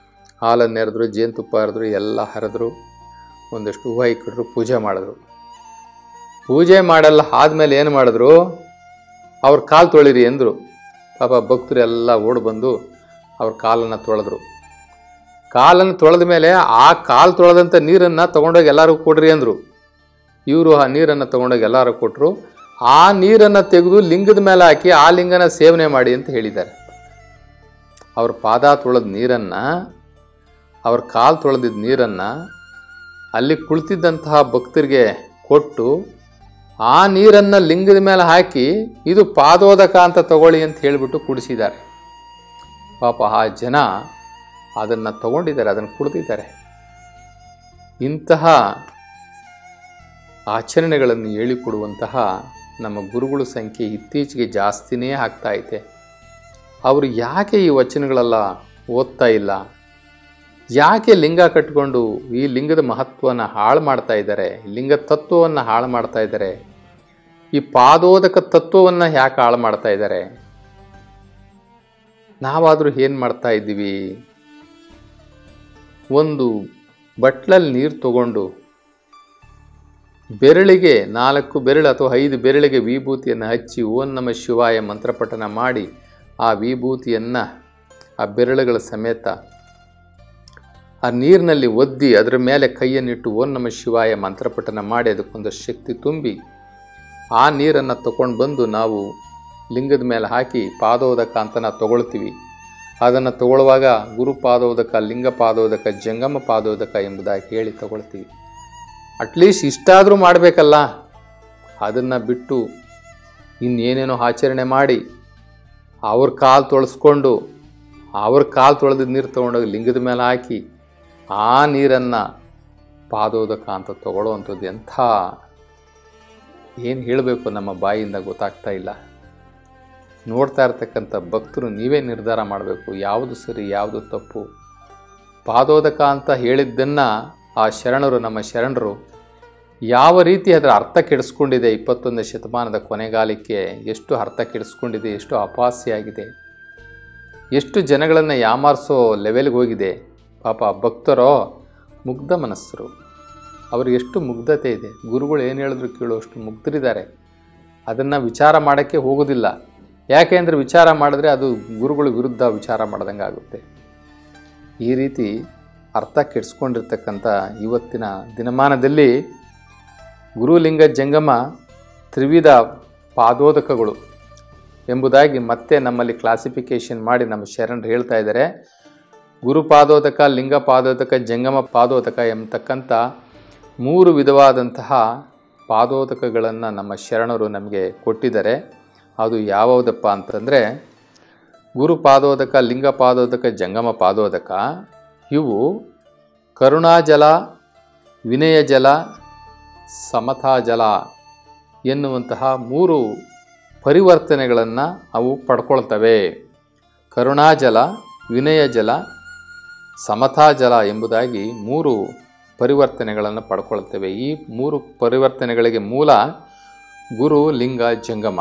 ಹಾಲನ್ನು ಎರೆದ್ರು ಜೇನುತುಪ್ಪ ಹರಿದ್ರು ಎಲ್ಲ ಹರಿದ್ರು ಒಂದಷ್ಟು ಹೂವು ಇಕ್ಕಿಟ್ರು ಪೂಜೆ ಮಾಡಿದ್ರು ಪೂಜೆ ಮಾಡಲ್ಲ ಆದಮೇಲೆ ಏನು ಮಾಡಿದ್ರು ಅವ್ರ ಕಾಲು ತೊಳಿರಿ ಎಂದರು ಪಾಪ ಭಕ್ತರು ಎಲ್ಲ ಓಡ್ ಬಂದು ಅವ್ರ ಕಾಲನ್ನು ತೊಳೆದ್ರು ಕಾಲನ್ನು ತೊಳೆದ ಮೇಲೆ ಆ ಕಾಲು ತೊಳೆದಂಥ ನೀರನ್ನು ತೊಗೊಂಡೋಗಿ ಎಲ್ಲರಿಗೂ ಕೊಡ್ರಿ ಅಂದರು ಇವರು ಆ ನೀರನ್ನು ತೊಗೊಂಡೋಗಿ ಎಲ್ಲರೂ ಕೊಟ್ಟರು ಆ ನೀರನ್ನು ತೆಗೆದು ಲಿಂಗದ ಮೇಲೆ ಹಾಕಿ ಆ ಲಿಂಗನ ಸೇವನೆ ಮಾಡಿ ಅಂತ ಹೇಳಿದ್ದಾರೆ ಅವ್ರ ಪಾದ ತೊಳೆದ ನೀರನ್ನು ಅವ್ರ ಕಾಲು ತೊಳೆದಿದ್ದ ನೀರನ್ನು ಅಲ್ಲಿ ಕುಳಿತಿದ್ದಂತಹ ಭಕ್ತರಿಗೆ ಕೊಟ್ಟು ಆ ನೀರನ್ನು ಲಿಂಗದ ಮೇಲೆ ಹಾಕಿ ಇದು ಪಾದೋದಕ ಅಂತ ತಗೊಳ್ಳಿ ಅಂತ ಹೇಳಿಬಿಟ್ಟು ಕುಡಿಸಿದ್ದಾರೆ ಪಾಪ ಆ ಜನ ಅದನ್ನು ತಗೊಂಡಿದ್ದಾರೆ ಅದನ್ನು ಕುಡಿದಿದ್ದಾರೆ ಇಂತಹ ಆಚರಣೆಗಳನ್ನು ಹೇಳಿಕೊಡುವಂತಹ ನಮ್ಮ ಗುರುಗಳ ಸಂಖ್ಯೆ ಇತ್ತೀಚೆಗೆ ಜಾಸ್ತಿನೇ ಆಗ್ತಾ ಐತೆ ಅವರು ಯಾಕೆ ಈ ವಚನಗಳೆಲ್ಲ ಓದ್ತಾ ಇಲ್ಲ ಯಾಕೆ ಲಿಂಗ ಕಟ್ಕೊಂಡು ಈ ಲಿಂಗದ ಮಹತ್ವನ ಹಾಳು ಮಾಡ್ತಾ ಇದ್ದಾರೆ ಲಿಂಗ ತತ್ವವನ್ನು ಹಾಳು ಮಾಡ್ತಾ ಇದ್ದಾರೆ ಈ ಪಾದೋದಕ ತತ್ವವನ್ನು ಯಾಕೆ ಹಾಳು ಮಾಡ್ತಾ ಇದ್ದಾರೆ ನಾವಾದರೂ ಏನು ಮಾಡ್ತಾ ಇದ್ದೀವಿ ಒಂದು ಬಟ್ಲಲ್ಲಿ ನೀರು ತಗೊಂಡು ಬೆರಳಿಗೆ ನಾಲ್ಕು ಬೆರಳು ಅಥವಾ ಐದು ಬೆರಳಿಗೆ ವಿಭೂತಿಯನ್ನು ಹಚ್ಚಿ ಓಂ ನಮ ಶಿವಾಯ ಮಂತ್ರಪಠನ ಮಾಡಿ ಆ ವಿಭೂತಿಯನ್ನು ಆ ಬೆರಳುಗಳ ಸಮೇತ ಆ ನೀರಿನಲ್ಲಿ ಒದ್ದಿ ಅದರ ಮೇಲೆ ಕೈಯನ್ನಿಟ್ಟು ಓಂ ನಮ ಶಿವಾಯ ಮಂತ್ರಪಠನ ಮಾಡಿ ಅದಕ್ಕೊಂದಷ್ಟು ಶಕ್ತಿ ತುಂಬಿ ಆ ನೀರನ್ನು ತಗೊಂಡು ಬಂದು ನಾವು ಲಿಂಗದ ಮೇಲೆ ಹಾಕಿ ಪಾದೋದಕ ಅಂತ ನಾವು ತಗೊಳ್ತೀವಿ ಅದನ್ನು ತಗೊಳ್ಳುವಾಗ ಗುರು ಪಾದೋದಕ ಲಿಂಗ ಪಾದೋದಕ ಜಂಗಮ ಪಾದೋದಕ ಎಂಬುದಾಗಿ ಹೇಳಿ ತಗೊಳ್ತೀವಿ ಅಟ್ಲೀಸ್ಟ್ ಇಷ್ಟಾದರೂ ಮಾಡಬೇಕಲ್ಲ ಅದನ್ನು ಬಿಟ್ಟು ಇನ್ನೇನೇನೋ ಆಚರಣೆ ಮಾಡಿ ಅವ್ರ ಕಾಲು ತೊಳೆಸ್ಕೊಂಡು ಅವ್ರ ಕಾಲು ತೊಳೆದಿದ್ದ ನೀರು ತೊಗೊಂಡೋಗಿ ಲಿಂಗದ ಮೇಲೆ ಹಾಕಿ ಆ ನೀರನ್ನು ಪಾದೋದಕ ಅಂತ ತಗೊಳ್ಳೋವಂಥದ್ದು ಎಂಥ ಏನು ಹೇಳಬೇಕು ನಮ್ಮ ಬಾಯಿಯಿಂದ ಗೊತ್ತಾಗ್ತಾ ಇಲ್ಲ ನೋಡ್ತಾ ಇರ್ತಕ್ಕಂಥ ಭಕ್ತರು ನೀವೇ ನಿರ್ಧಾರ ಮಾಡಬೇಕು ಯಾವುದು ಸರಿ ಯಾವುದು ತಪ್ಪು ಪಾದೋದಕ ಅಂತ ಹೇಳಿದ್ದನ್ನು ಆ ಶರಣರು ನಮ್ಮ ಶರಣರು ಯಾವ ರೀತಿ ಅದರ ಅರ್ಥ ಕೆಡಿಸ್ಕೊಂಡಿದೆ ಇಪ್ಪತ್ತೊಂದನೇ ಶತಮಾನದ ಕೊನೆಗಾಲಕ್ಕೆ ಎಷ್ಟು ಅರ್ಥ ಕೆಡಿಸ್ಕೊಂಡಿದೆ ಎಷ್ಟು ಅಪಾಸ್ಯಾಗಿದೆ ಎಷ್ಟು ಜನಗಳನ್ನು ಯಾಮಾರಿಸೋ ಲೆವೆಲ್ಗೆ ಹೋಗಿದೆ ಪಾಪ ಭಕ್ತರೋ ಮುಗ್ಧ ಮನಸ್ಸರು ಅವ್ರಿಗೆ ಎಷ್ಟು ಮುಗ್ಧತೆ ಇದೆ ಗುರುಗಳು ಏನು ಹೇಳಿದ್ರು ಕೇಳುವಷ್ಟು ಮುಗ್ಧರಿದ್ದಾರೆ ಅದನ್ನು ವಿಚಾರ ಮಾಡೋಕ್ಕೆ ಹೋಗೋದಿಲ್ಲ ಯಾಕೆ ಅಂದರೆ ವಿಚಾರ ಮಾಡಿದ್ರೆ ಅದು ಗುರುಗಳ ವಿರುದ್ಧ ವಿಚಾರ ಮಾಡ್ದಂಗೆ ಆಗುತ್ತೆ ಈ ರೀತಿ ಅರ್ಥ ಕೆಡಿಸ್ಕೊಂಡಿರ್ತಕ್ಕಂಥ ಇವತ್ತಿನ ದಿನಮಾನದಲ್ಲಿ ಗುರುಲಿಂಗ ಜಂಗಮ ತ್ರಿವಿಧ ಪಾದೋದಕಗಳು ಎಂಬುದಾಗಿ ಮತ್ತೆ ನಮ್ಮಲ್ಲಿ ಕ್ಲಾಸಿಫಿಕೇಶನ್ ಮಾಡಿ ನಮ್ಮ ಶರಣರು ಹೇಳ್ತಾ ಇದ್ದಾರೆ ಗುರು ಪಾದೋದಕ ಲಿಂಗ ಪಾದೋದಕ ಜಂಗಮ ಪಾದೋದಕ ಎಂಬತಕ್ಕಂಥ ಮೂರು ವಿಧವಾದಂತಹ ಪಾದೋದಕಗಳನ್ನು ನಮ್ಮ ಶರಣರು ನಮಗೆ ಕೊಟ್ಟಿದ್ದಾರೆ ಅದು ಯಾವುದಪ್ಪ ಅಂತಂದರೆ ಗುರು ಪಾದೋದಕ ಲಿಂಗ ಪಾದೋದಕ ಜಂಗಮ ಪಾದೋದಕ ಇವು ಕರುಣಾಜಲ ವಿನಯ ಜಲ ಸಮತಾ ಜಲ ಎನ್ನುವಂತಹ ಮೂರು ಪರಿವರ್ತನೆಗಳನ್ನು ಅವು ಪಡ್ಕೊಳ್ತವೆ ಕರುಣಾಜಲ ವಿನಯ ಜಲ ಸಮತಾ ಜಲ ಎಂಬುದಾಗಿ ಮೂರು ಪರಿವರ್ತನೆಗಳನ್ನು ಪಡ್ಕೊಳ್ತವೆ ಈ ಮೂರು ಪರಿವರ್ತನೆಗಳಿಗೆ ಮೂಲ ಗುರು ಲಿಂಗ ಜಂಗಮ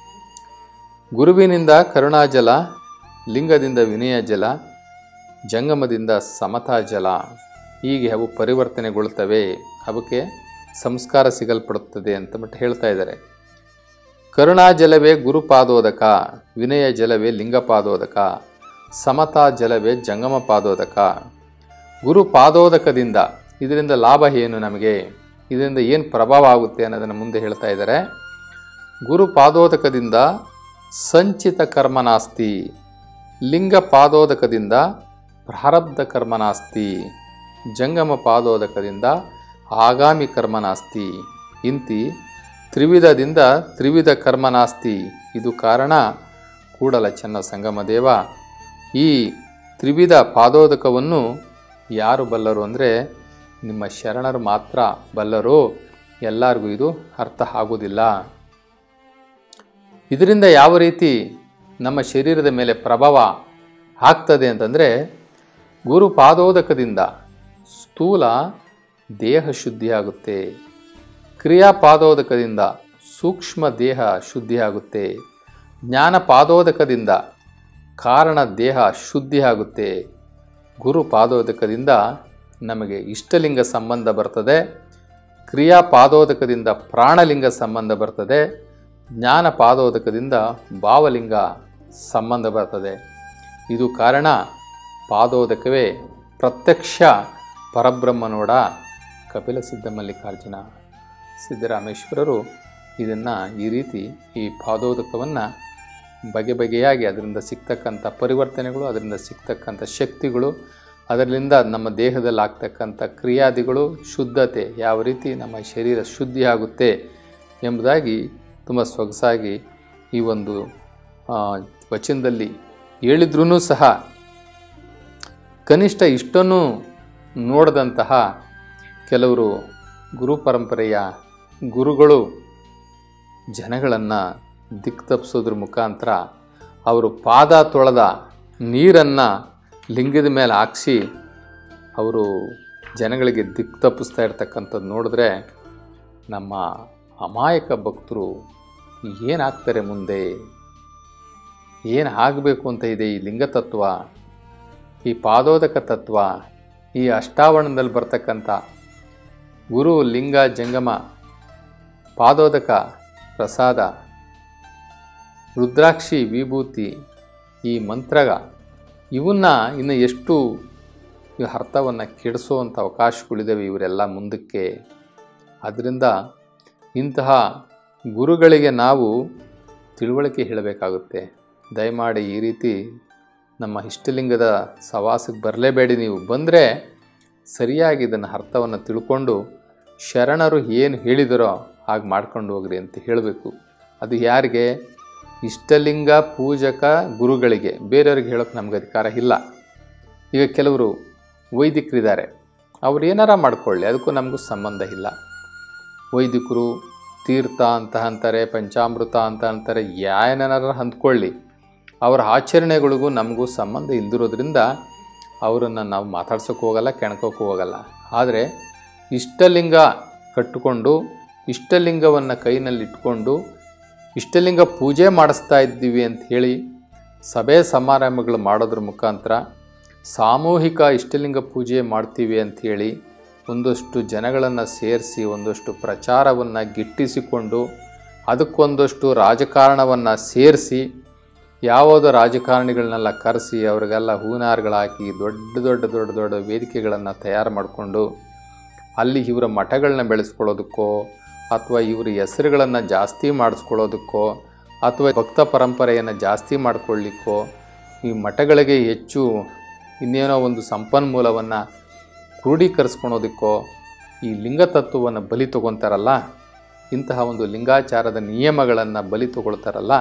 ಗುರುವಿನಿಂದ ಕರುಣಾಜಲ ಲಿಂಗದಿಂದ ವಿನಯ ಜಲ ಜಂಗಮದಿಂದ ಸಮತಾ ಜಲ ಹೀಗೆ ಅವು ಪರಿವರ್ತನೆಗೊಳ್ತವೆ ಅವಕ್ಕೆ ಸಂಸ್ಕಾರ ಸಿಗಲ್ಪಡುತ್ತದೆ ಅಂತ ಬಿಟ್ಟು ಹೇಳ್ತಾ ಇದ್ದಾರೆ ಕರುಣಾ ಜಲವೇ ಗುರುಪಾದೋದಕ ವಿನಯ ಜಲವೇ ಲಿಂಗಪಾದೋದಕ ಸಮತಾ ಜಲವೇ ಜಂಗಮ ಪಾದೋದಕ ಗುರು ಪಾದೋದಕದಿಂದ ಇದರಿಂದ ಲಾಭ ಏನು ನಮಗೆ ಇದರಿಂದ ಏನು ಪ್ರಭಾವ ಆಗುತ್ತೆ ಅನ್ನೋದನ್ನು ಮುಂದೆ ಹೇಳ್ತಾ ಇದ್ದಾರೆ ಗುರು ಪಾದೋದಕದಿಂದ ಸಂಚಿತ ಕರ್ಮನಾಸ್ತಿ ಲಿಂಗ ಪಾದೋದಕದಿಂದ ಪ್ರಾರಬ್ಧ ಕರ್ಮನಾಸ್ತಿ ಜಂಗಮ ಪಾದೋದಕದಿಂದ ಆಗಾಮಿ ಕರ್ಮನಾಸ್ತಿ ಇಂತಿ ತ್ರಿವಿಧದಿಂದ ತ್ರಿವಿಧ ಕರ್ಮನಾಸ್ತಿ ಇದು ಕಾರಣ ಕೂಡಲ ಚೆನ್ನ ಸಂಗಮದೇವ ಈ ತ್ರಿವಿಧ ಪಾದೋದಕವನ್ನು ಯಾರು ಬಲ್ಲರು ಅಂದರೆ ನಿಮ್ಮ ಶರಣರು ಮಾತ್ರ ಬಲ್ಲರು ಎಲ್ಲರಿಗೂ ಇದು ಅರ್ಥ ಆಗೋದಿಲ್ಲ ಇದರಿಂದ ಯಾವ ರೀತಿ ನಮ್ಮ ಶರೀರದ ಮೇಲೆ ಪ್ರಭಾವ ಆಗ್ತದೆ ಅಂತಂದರೆ ಗುರು ಪಾದೋದಕದಿಂದ ಸ್ಥೂಲ ದೇಹ ಶುದ್ಧಿಯಾಗುತ್ತೆ ಕ್ರಿಯಾ ಪಾದೋದಕದಿಂದ ಸೂಕ್ಷ್ಮ ದೇಹ ಶುದ್ಧಿಯಾಗುತ್ತೆ ಜ್ಞಾನ ಪಾದೋದಕದಿಂದ ಕಾರಣ ದೇಹ ಶುದ್ಧಿಯಾಗುತ್ತೆ ಗುರು ಪಾದೋದಕದಿಂದ ನಮಗೆ ಇಷ್ಟಲಿಂಗ ಸಂಬಂಧ ಬರ್ತದೆ ಕ್ರಿಯಾ ಪಾದೋದಕದಿಂದ ಪ್ರಾಣಲಿಂಗ ಸಂಬಂಧ ಬರ್ತದೆ ಜ್ಞಾನ ಪಾದೋದಕದಿಂದ ಭಾವಲಿಂಗ ಸಂಬಂಧ ಬರ್ತದೆ ಇದು ಕಾರಣ ಪಾದೋದಕವೇ ಪ್ರತ್ಯಕ್ಷ ಪರಬ್ರಹ್ಮನೋಡ ಕಪಿಲ ಸಿದ್ಧ ಮಲ್ಲಿಕಾರ್ಜುನ ಸಿದ್ದರಾಮೇಶ್ವರರು ಇದನ್ನು ಈ ರೀತಿ ಈ ಪಾದೋದಕವನ್ನು ಬಗೆ ಬಗೆಯಾಗಿ ಅದರಿಂದ ಸಿಗ್ತಕ್ಕಂಥ ಪರಿವರ್ತನೆಗಳು ಅದರಿಂದ ಸಿಗ್ತಕ್ಕಂಥ ಶಕ್ತಿಗಳು ಅದರಿಂದ ನಮ್ಮ ದೇಹದಲ್ಲಿ ಆಗ್ತಕ್ಕಂಥ ಕ್ರಿಯಾದಿಗಳು ಶುದ್ಧತೆ ಯಾವ ರೀತಿ ನಮ್ಮ ಶರೀರ ಶುದ್ಧಿ ಆಗುತ್ತೆ ಎಂಬುದಾಗಿ ತುಂಬ ಸೊಗಸಾಗಿ ಈ ಒಂದು ಆ, ವಚನದಲ್ಲಿ ಹೇಳಿದ್ರೂ ಸಹ ಕನಿಷ್ಠ ಇಷ್ಟನ್ನು ನೋಡದಂತಹ ಕೆಲವರು ಗುರು ಪರಂಪರೆಯ ಗುರುಗಳು ಜನಗಳನ್ನು ದಿಕ್ಕು ತಪ್ಪಿಸೋದ್ರ ಮುಖಾಂತರ ಅವರು ಪಾದ ತೊಳೆದ ನೀರನ್ನು ಲಿಂಗದ ಮೇಲೆ ಹಾಕ್ಸಿ ಅವರು ಜನಗಳಿಗೆ ದಿಕ್ಕು ತಪ್ಪಿಸ್ತಾ ಇರ್ತಕ್ಕಂಥದ್ದು ನೋಡಿದ್ರೆ ನಮ್ಮ ಅಮಾಯಕ ಭಕ್ತರು ಏನಾಗ್ತಾರೆ ಮುಂದೆ ಏನು ಆಗಬೇಕು ಅಂತ ಇದೆ ಈ ಲಿಂಗತತ್ವ ಈ ಪಾದೋದಕ ತತ್ವ ಈ ಅಷ್ಟಾವರಣದಲ್ಲಿ ಬರ್ತಕ್ಕಂಥ ಗುರು ಲಿಂಗ ಜಂಗಮ ಪಾದೋದಕ ಪ್ರಸಾದ ರುದ್ರಾಕ್ಷಿ ವಿಭೂತಿ ಈ ಮಂತ್ರ ಇವನ್ನ ಇನ್ನು ಎಷ್ಟು ಈ ಅರ್ಥವನ್ನು ಕೆಡಿಸುವಂಥ ಅವಕಾಶಗಳಿದ್ದಾವೆ ಇವರೆಲ್ಲ ಮುಂದಕ್ಕೆ ಆದ್ದರಿಂದ ಇಂತಹ ಗುರುಗಳಿಗೆ ನಾವು ತಿಳುವಳಿಕೆ ಹೇಳಬೇಕಾಗುತ್ತೆ ದಯಮಾಡಿ ಈ ರೀತಿ ನಮ್ಮ ಇಷ್ಟಲಿಂಗದ ಸವಾಸಕ್ಕೆ ಬರಲೇಬೇಡಿ ನೀವು ಬಂದರೆ ಸರಿಯಾಗಿ ಇದನ್ನು ಅರ್ಥವನ್ನು ತಿಳ್ಕೊಂಡು ಶರಣರು ಏನು ಹೇಳಿದರೋ ಹಾಗೆ ಮಾಡ್ಕೊಂಡು ಹೋಗ್ರಿ ಅಂತ ಹೇಳಬೇಕು ಅದು ಯಾರಿಗೆ ಇಷ್ಟಲಿಂಗ ಪೂಜಕ ಗುರುಗಳಿಗೆ ಬೇರೆಯವ್ರಿಗೆ ಹೇಳೋಕ್ಕೆ ನಮ್ಗೆ ಅಧಿಕಾರ ಇಲ್ಲ ಈಗ ಕೆಲವರು ವೈದಿಕರಿದ್ದಾರೆ ಅವ್ರು ಏನಾರ ಮಾಡ್ಕೊಳ್ಳಿ ಅದಕ್ಕೂ ನಮಗೂ ಸಂಬಂಧ ಇಲ್ಲ ವೈದಿಕರು ತೀರ್ಥ ಅಂತ ಅಂತಾರೆ ಪಂಚಾಮೃತ ಅಂತ ಅಂತಾರೆ ಏನೇನಾರ ಅಂದ್ಕೊಳ್ಳಿ ಅವರ ಆಚರಣೆಗಳಿಗೂ ನಮಗೂ ಸಂಬಂಧ ಇಲ್ದಿರೋದ್ರಿಂದ ಅವರನ್ನು ನಾವು ಮಾತಾಡ್ಸೋಕೆ ಹೋಗಲ್ಲ ಕೆಣ್ಕೋಕೆ ಹೋಗಲ್ಲ ಆದರೆ ಇಷ್ಟಲಿಂಗ ಕಟ್ಟಿಕೊಂಡು ಇಷ್ಟಲಿಂಗವನ್ನು ಕೈನಲ್ಲಿ ಇಟ್ಕೊಂಡು ಇಷ್ಟಲಿಂಗ ಪೂಜೆ ಮಾಡಿಸ್ತಾ ಇದ್ದೀವಿ ಅಂತ ಹೇಳಿ ಸಭೆ ಸಮಾರಂಭಗಳು ಮಾಡೋದ್ರ ಮುಖಾಂತರ ಸಾಮೂಹಿಕ ಇಷ್ಟಲಿಂಗ ಪೂಜೆ ಮಾಡ್ತೀವಿ ಅಂಥೇಳಿ ಒಂದಷ್ಟು ಜನಗಳನ್ನು ಸೇರಿಸಿ ಒಂದಷ್ಟು ಪ್ರಚಾರವನ್ನು ಗಿಟ್ಟಿಸಿಕೊಂಡು ಅದಕ್ಕೊಂದಷ್ಟು ರಾಜಕಾರಣವನ್ನು ಸೇರಿಸಿ ಯಾವುದೋ ರಾಜಕಾರಣಿಗಳನ್ನೆಲ್ಲ ಕರೆಸಿ ಅವರಿಗೆಲ್ಲ ಹೂನಾರ್ಗಳು ಹಾಕಿ ದೊಡ್ಡ ದೊಡ್ಡ ದೊಡ್ಡ ದೊಡ್ಡ ವೇದಿಕೆಗಳನ್ನು ತಯಾರು ಮಾಡಿಕೊಂಡು ಅಲ್ಲಿ ಇವರ ಮಠಗಳನ್ನ ಬೆಳೆಸ್ಕೊಳ್ಳೋದಕ್ಕೋ ಅಥವಾ ಇವರ ಹೆಸರುಗಳನ್ನು ಜಾಸ್ತಿ ಮಾಡಿಸ್ಕೊಳ್ಳೋದಕ್ಕೋ ಅಥವಾ ಭಕ್ತ ಪರಂಪರೆಯನ್ನು ಜಾಸ್ತಿ ಮಾಡ್ಕೊಳ್ಳಿಕ್ಕೋ ಈ ಮಠಗಳಿಗೆ ಹೆಚ್ಚು ಇನ್ನೇನೋ ಒಂದು ಸಂಪನ್ಮೂಲವನ್ನು ಕ್ರೋಢೀಕರಿಸ್ಕೊಳೋದಕ್ಕೋ ಈ ಲಿಂಗತತ್ವವನ್ನು ಬಲಿ ತಗೊತಾರಲ್ಲ ಇಂತಹ ಒಂದು ಲಿಂಗಾಚಾರದ ನಿಯಮಗಳನ್ನು ಬಲಿ ತಗೊಳ್ತಾರಲ್ಲ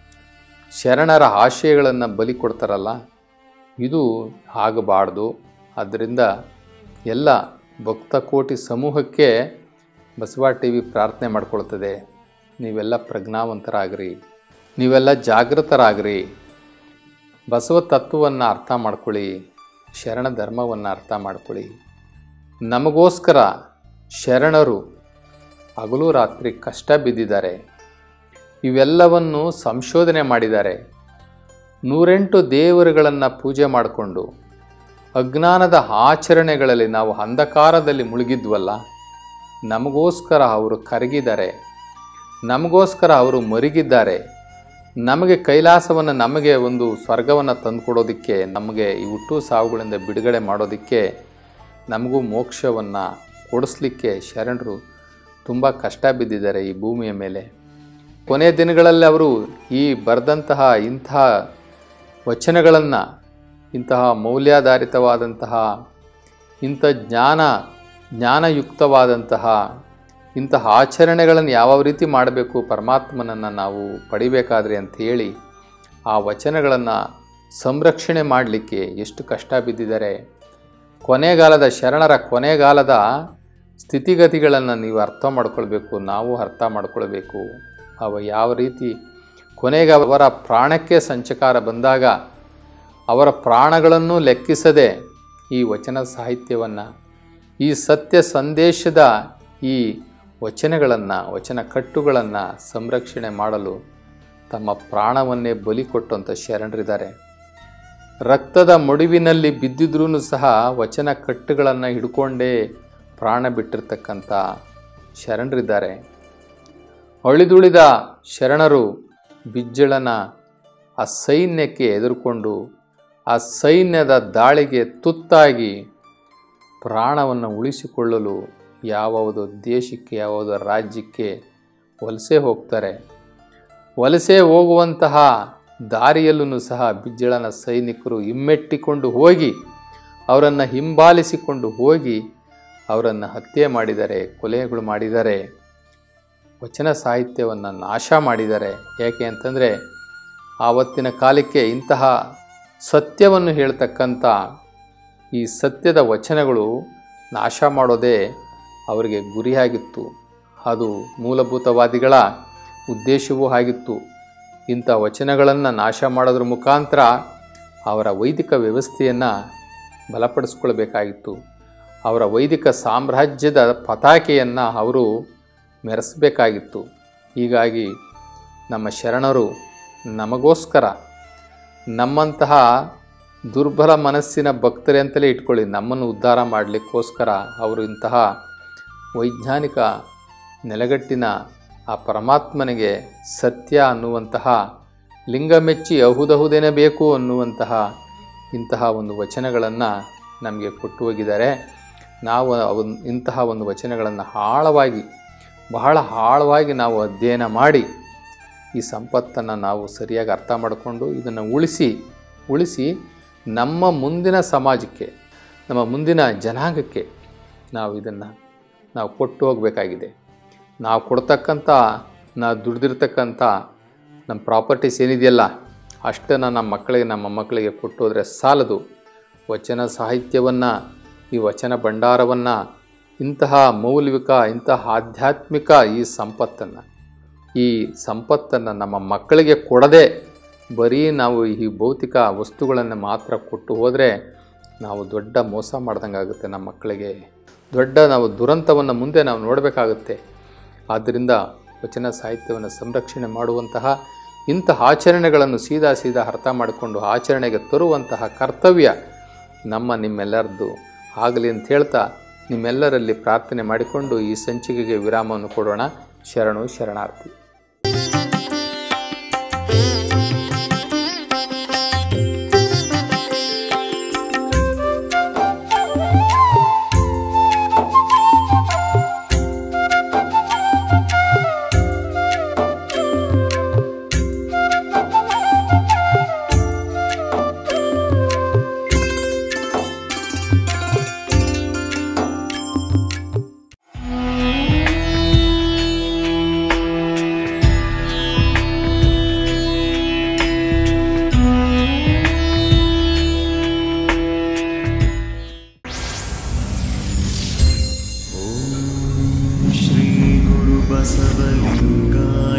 ಶರಣರ ಆಶಯಗಳನ್ನು ಬಲಿ ಕೊಡ್ತಾರಲ್ಲ ಇದು ಆಗಬಾರ್ದು ಆದ್ದರಿಂದ ಎಲ್ಲ ಭಕ್ತ ಕೋಟಿ ಸಮೂಹಕ್ಕೆ ಬಸವ ಟಿ ವಿ ಪ್ರಾರ್ಥನೆ ಮಾಡ್ಕೊಳ್ತದೆ ನೀವೆಲ್ಲ ಪ್ರಜ್ಞಾವಂತರಾಗ್ರಿ ನೀವೆಲ್ಲ ಜಾಗೃತರಾಗ್ರಿ ಬಸವ ತತ್ವವನ್ನು ಅರ್ಥ ಮಾಡ್ಕೊಳ್ಳಿ ಶರಣ ಧರ್ಮವನ್ನು ಅರ್ಥ ಮಾಡ್ಕೊಳ್ಳಿ ನಮಗೋಸ್ಕರ ಶರಣರು ಹಗಲು ರಾತ್ರಿ ಕಷ್ಟ ಬಿದ್ದಿದ್ದಾರೆ ಇವೆಲ್ಲವನ್ನು ಸಂಶೋಧನೆ ಮಾಡಿದ್ದಾರೆ ನೂರೆಂಟು ದೇವರುಗಳನ್ನು ಪೂಜೆ ಮಾಡಿಕೊಂಡು ಅಜ್ಞಾನದ ಆಚರಣೆಗಳಲ್ಲಿ ನಾವು ಅಂಧಕಾರದಲ್ಲಿ ಮುಳುಗಿದ್ವಲ್ಲ ನಮಗೋಸ್ಕರ ಅವರು ಕರಗಿದ್ದಾರೆ ನಮಗೋಸ್ಕರ ಅವರು ಮರುಗಿದ್ದಾರೆ ನಮಗೆ ಕೈಲಾಸವನ್ನು ನಮಗೆ ಒಂದು ಸ್ವರ್ಗವನ್ನು ತಂದುಕೊಡೋದಕ್ಕೆ ನಮಗೆ ಈ ಹುಟ್ಟು ಸಾವುಗಳಿಂದ ಬಿಡುಗಡೆ ಮಾಡೋದಕ್ಕೆ ನಮಗೂ ಮೋಕ್ಷವನ್ನು ಕೊಡಿಸ್ಲಿಕ್ಕೆ ಶರಣರು ತುಂಬ ಕಷ್ಟ ಬಿದ್ದಿದ್ದಾರೆ ಈ ಭೂಮಿಯ ಮೇಲೆ ಕೊನೆಯ ದಿನಗಳಲ್ಲಿ ಅವರು ಈ ಬರೆದಂತಹ ಇಂತಹ ವಚನಗಳನ್ನು ಇಂತಹ ಮೌಲ್ಯಾಧಾರಿತವಾದಂತಹ ಇಂಥ ಜ್ಞಾನ ಜ್ಞಾನಯುಕ್ತವಾದಂತಹ ಇಂತಹ ಆಚರಣೆಗಳನ್ನು ಯಾವ ರೀತಿ ಮಾಡಬೇಕು ಪರಮಾತ್ಮನನ್ನು ನಾವು ಪಡಿಬೇಕಾದ್ರೆ ಅಂತ ಹೇಳಿ ಆ ವಚನಗಳನ್ನು ಸಂರಕ್ಷಣೆ ಮಾಡಲಿಕ್ಕೆ ಎಷ್ಟು ಕಷ್ಟ ಬಿದ್ದಿದ್ದಾರೆ ಕೊನೆಗಾಲದ ಶರಣರ ಕೊನೆಗಾಲದ ಸ್ಥಿತಿಗತಿಗಳನ್ನು ನೀವು ಅರ್ಥ ಮಾಡ್ಕೊಳ್ಬೇಕು ನಾವು ಅರ್ಥ ಮಾಡ್ಕೊಳ್ಬೇಕು ಅವ ಯಾವ ರೀತಿ ಕೊನೆಗೆ ಅವರ ಪ್ರಾಣಕ್ಕೆ ಸಂಚಕಾರ ಬಂದಾಗ ಅವರ ಪ್ರಾಣಗಳನ್ನು ಲೆಕ್ಕಿಸದೆ ಈ ವಚನ ಸಾಹಿತ್ಯವನ್ನು ಈ ಸತ್ಯ ಸಂದೇಶದ ಈ ವಚನಗಳನ್ನು ವಚನ ಕಟ್ಟುಗಳನ್ನು ಸಂರಕ್ಷಣೆ ಮಾಡಲು ತಮ್ಮ ಪ್ರಾಣವನ್ನೇ ಬಲಿ ಕೊಟ್ಟಂಥ ಶರಣರಿದ್ದಾರೆ ರಕ್ತದ ಮೊಡಿವಿನಲ್ಲಿ ಬಿದ್ದಿದ್ರೂ ಸಹ ವಚನ ಕಟ್ಟುಗಳನ್ನು ಹಿಡ್ಕೊಂಡೇ ಪ್ರಾಣ ಬಿಟ್ಟಿರ್ತಕ್ಕಂಥ ಶರಣರಿದ್ದಾರೆ ಅಳಿದುಳಿದ ಶರಣರು ಬಿಜ್ಜಳನ ಆ ಸೈನ್ಯಕ್ಕೆ ಎದುರುಕೊಂಡು ಆ ಸೈನ್ಯದ ದಾಳಿಗೆ ತುತ್ತಾಗಿ ಪ್ರಾಣವನ್ನು ಉಳಿಸಿಕೊಳ್ಳಲು ಯಾವುದೋ ದೇಶಕ್ಕೆ ಯಾವುದೋ ರಾಜ್ಯಕ್ಕೆ ವಲಸೆ ಹೋಗ್ತಾರೆ ವಲಸೆ ಹೋಗುವಂತಹ ದಾರಿಯಲ್ಲೂ ಸಹ ಬಿಜ್ಜಳನ ಸೈನಿಕರು ಹಿಮ್ಮೆಟ್ಟಿಕೊಂಡು ಹೋಗಿ ಅವರನ್ನು ಹಿಂಬಾಲಿಸಿಕೊಂಡು ಹೋಗಿ ಅವರನ್ನು ಹತ್ಯೆ ಮಾಡಿದ್ದಾರೆ ಕೊಲೆಗಳು ಮಾಡಿದ್ದಾರೆ ವಚನ ಸಾಹಿತ್ಯವನ್ನು ನಾಶ ಮಾಡಿದ್ದಾರೆ ಯಾಕೆ ಅಂತಂದರೆ ಆವತ್ತಿನ ಕಾಲಕ್ಕೆ ಇಂತಹ ಸತ್ಯವನ್ನು ಹೇಳ್ತಕ್ಕಂಥ ಈ ಸತ್ಯದ ವಚನಗಳು ನಾಶ ಮಾಡೋದೇ ಅವರಿಗೆ ಗುರಿಯಾಗಿತ್ತು ಅದು ಮೂಲಭೂತವಾದಿಗಳ ಉದ್ದೇಶವೂ ಆಗಿತ್ತು ಇಂಥ ವಚನಗಳನ್ನು ನಾಶ ಮಾಡೋದ್ರ ಮುಖಾಂತರ ಅವರ ವೈದಿಕ ವ್ಯವಸ್ಥೆಯನ್ನು ಬಲಪಡಿಸ್ಕೊಳ್ಬೇಕಾಗಿತ್ತು ಅವರ ವೈದಿಕ ಸಾಮ್ರಾಜ್ಯದ ಪತಾಕೆಯನ್ನು ಅವರು ಮೆರೆಸಬೇಕಾಗಿತ್ತು ಹೀಗಾಗಿ ನಮ್ಮ ಶರಣರು ನಮಗೋಸ್ಕರ ನಮ್ಮಂತಹ ದುರ್ಬಲ ಮನಸ್ಸಿನ ಭಕ್ತರೇ ಅಂತಲೇ ಇಟ್ಕೊಳ್ಳಿ ನಮ್ಮನ್ನು ಉದ್ಧಾರ ಮಾಡಲಿಕ್ಕೋಸ್ಕರ ಅವರು ಇಂತಹ ವೈಜ್ಞಾನಿಕ ನೆಲೆಗಟ್ಟಿನ ಆ ಪರಮಾತ್ಮನಿಗೆ ಸತ್ಯ ಅನ್ನುವಂತಹ ಲಿಂಗ ಮೆಚ್ಚಿ ಅಹುದಹುದೇನೆ ಬೇಕು ಅನ್ನುವಂತಹ ಇಂತಹ ಒಂದು ವಚನಗಳನ್ನು ನಮಗೆ ಕೊಟ್ಟು ಹೋಗಿದ್ದಾರೆ ನಾವು ಅವನ್ ಇಂತಹ ಒಂದು ವಚನಗಳನ್ನು ಆಳವಾಗಿ ಬಹಳ ಆಳವಾಗಿ ನಾವು ಅಧ್ಯಯನ ಮಾಡಿ ಈ ಸಂಪತ್ತನ್ನು ನಾವು ಸರಿಯಾಗಿ ಅರ್ಥ ಮಾಡಿಕೊಂಡು ಇದನ್ನು ಉಳಿಸಿ ಉಳಿಸಿ ನಮ್ಮ ಮುಂದಿನ ಸಮಾಜಕ್ಕೆ ನಮ್ಮ ಮುಂದಿನ ಜನಾಂಗಕ್ಕೆ ನಾವು ಇದನ್ನು ನಾವು ಕೊಟ್ಟು ಹೋಗಬೇಕಾಗಿದೆ ನಾವು ಕೊಡ್ತಕ್ಕಂಥ ನಾವು ದುಡ್ದಿರ್ತಕ್ಕಂಥ ನಮ್ಮ ಪ್ರಾಪರ್ಟೀಸ್ ಏನಿದೆಯಲ್ಲ ಅಷ್ಟನ್ನು ನಮ್ಮ ಮಕ್ಕಳಿಗೆ ನಮ್ಮ ಮಕ್ಕಳಿಗೆ ಕೊಟ್ಟು ಹೋದರೆ ಸಾಲದು ವಚನ ಸಾಹಿತ್ಯವನ್ನು ಈ ವಚನ ಭಂಡಾರವನ್ನು ಇಂತಹ ಮೌಲ್ವಿಕ ಇಂತಹ ಆಧ್ಯಾತ್ಮಿಕ ಈ ಸಂಪತ್ತನ್ನು ಈ ಸಂಪತ್ತನ್ನು ನಮ್ಮ ಮಕ್ಕಳಿಗೆ ಕೊಡದೆ ಬರೀ ನಾವು ಈ ಭೌತಿಕ ವಸ್ತುಗಳನ್ನು ಮಾತ್ರ ಕೊಟ್ಟು ಹೋದರೆ ನಾವು ದೊಡ್ಡ ಮೋಸ ಮಾಡ್ದಂಗೆ ಆಗುತ್ತೆ ನಮ್ಮ ಮಕ್ಕಳಿಗೆ ದೊಡ್ಡ ನಾವು ದುರಂತವನ್ನು ಮುಂದೆ ನಾವು ನೋಡಬೇಕಾಗುತ್ತೆ ಆದ್ದರಿಂದ ವಚನ ಸಾಹಿತ್ಯವನ್ನು ಸಂರಕ್ಷಣೆ ಮಾಡುವಂತಹ ಇಂತಹ ಆಚರಣೆಗಳನ್ನು ಸೀದಾ ಸೀದಾ ಅರ್ಥ ಮಾಡಿಕೊಂಡು ಆಚರಣೆಗೆ ತರುವಂತಹ ಕರ್ತವ್ಯ ನಮ್ಮ ನಿಮ್ಮೆಲ್ಲರದ್ದು ಆಗಲಿ ಅಂತ ಹೇಳ್ತಾ ನಿಮ್ಮೆಲ್ಲರಲ್ಲಿ ಪ್ರಾರ್ಥನೆ ಮಾಡಿಕೊಂಡು ಈ ಸಂಚಿಕೆಗೆ ವಿರಾಮವನ್ನು ಕೊಡೋಣ ಶರಣು ಶರಣಾರ್ಥಿ श्रीगुरुबसवलिङ्गाय